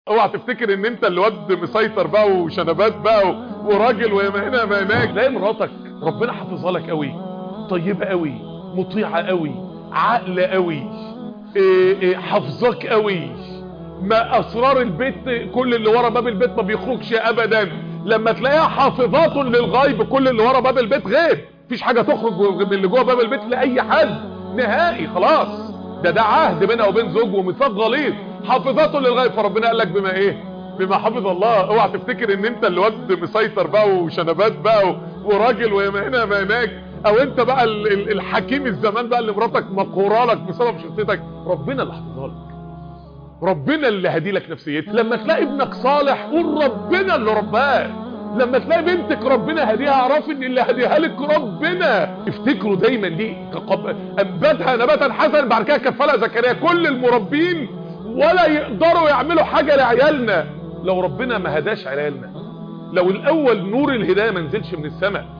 اوعى تفتكر ان انت اللي واد مسيطر بقى وشنبات بقى وراجل وما هنا ما هناك تلاقي مراتك ربنا حافظها لك قوي طيبه قوي مطيعه قوي عاقله قوي إيه إيه حافظاك قوي ما اسرار البيت كل اللي ورا باب البيت ما بيخرجش ابدا لما تلاقيها حافظات للغيب كل اللي ورا باب البيت غيب مفيش حاجه تخرج من اللي جوه باب البيت لاي حد نهائي خلاص ده ده عهد بينها وبين زوج وميثاق غليظ حافظات للغيب فربنا قال لك بما ايه بما حفظ الله اوعى تفتكر ان انت اللي واد مسيطر بقى وشنبات بقى وراجل وما هنا ما هناك او انت بقى الحكيم الزمان بقى اللي مراتك مقهوره لك بسبب شخصيتك ربنا اللي حافظها لك ربنا اللي هدي لك نفسيتك لما تلاقي ابنك صالح قول ربنا اللي رباه لما تلاقي بنتك ربنا هديها اعرفي ان اللي هديها لك ربنا افتكروا دايما دي انبتها نباتا حسنا بعد كده كفلها زكريا كل المربين ولا يقدروا يعملوا حاجه لعيالنا لو ربنا ما هداش عيالنا لو الاول نور الهدايه ما نزلش من السماء